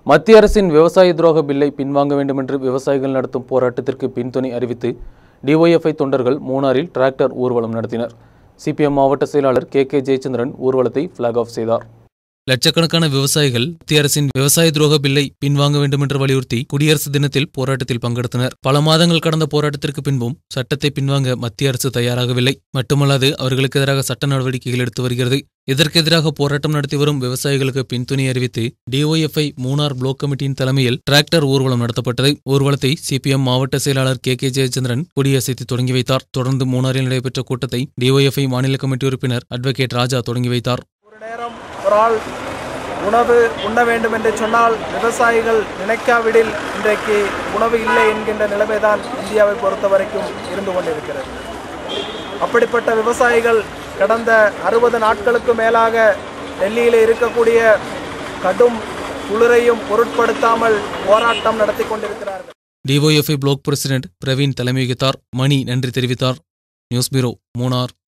மத்திய அரசின் விவசாய துரோக பில்லை பின்வாங்க வேண்டும் என்று விவசாயிகள் நடத்தும் போராட்டத்திற்கு பின்துணை அறிவித்து டிஒய்எஃப்ஐ தொண்டர்கள் மூணாறில் டிராக்டர் ஊர்வலம் நடத்தினர் சிபிஎம் மாவட்ட செயலாளர் கே கே ஜெயச்சந்திரன் ஊர்வலத்தை பிளாக் ஆஃப் செய்தார் லட்சக்கணக்கான விவசாயிகள் மத்திய அரசின் விவசாய துரோக பில்லை பின்வாங்க வேண்டும் என்று வலியுறுத்தி குடியரசு தினத்தில் போராட்டத்தில் பங்கெடுத்தனர் பல மாதங்கள் கடந்த போராட்டத்திற்கு பின்பும் சட்டத்தை பின்வாங்க மத்திய அரசு தயாராகவில்லை மட்டுமல்லாது அவர்களுக்கு எதிராக சட்ட நடவடிக்கைகள் எடுத்து வருகிறது இதற்கு எதிராக போராட்டம் நடத்தி வரும் விவசாயிகளுக்கு பின்துணை அறிவித்து டிஒய்எஃப்ஐ மூணார் பிளாக் கமிட்டியின் தலைமையில் டிராக்டர் ஊர்வலம் நடத்தப்பட்டது ஊர்வலத்தை சிபிஎம் மாவட்ட செயலாளர் கே கே ஜெயச்சந்திரன் கொடியசைத்து தொடங்கி வைத்தார் தொடர்ந்து மூணாரில் நடைபெற்ற கூட்டத்தை டிஒய்எஃப்ஐ மாநில கமிட்டி உறுப்பினர் அட்வொகேட் ராஜா தொடங்கி வைத்தார் ஒரு நேரம் ஒரு ஆள் உணவு உண்ண வேண்டும் என்று சொன்னால் விவசாயிகள் நினைக்காவிடில் இன்றைக்கு உணவு இல்லை என்கின்ற நிலைமைதான் இந்தியாவை பொறுத்த வரைக்கும் இருந்து கொண்டிருக்கிறது அப்படிப்பட்ட விவசாயிகள் கடந்த அறுபது நாட்களுக்கு மேலாக டெல்லியில் இருக்கக்கூடிய கடும் குளிரையும் பொருட்படுத்தாமல் போராட்டம் நடத்தி கொண்டிருக்கிறார்கள் டிஒய்எஃப்ஐ பிளாக் பிரசிடென்ட் பிரவீன் தலைமை வகித்தார் மணி நன்றி தெரிவித்தார் நியூஸ் பியூரோ மூணார்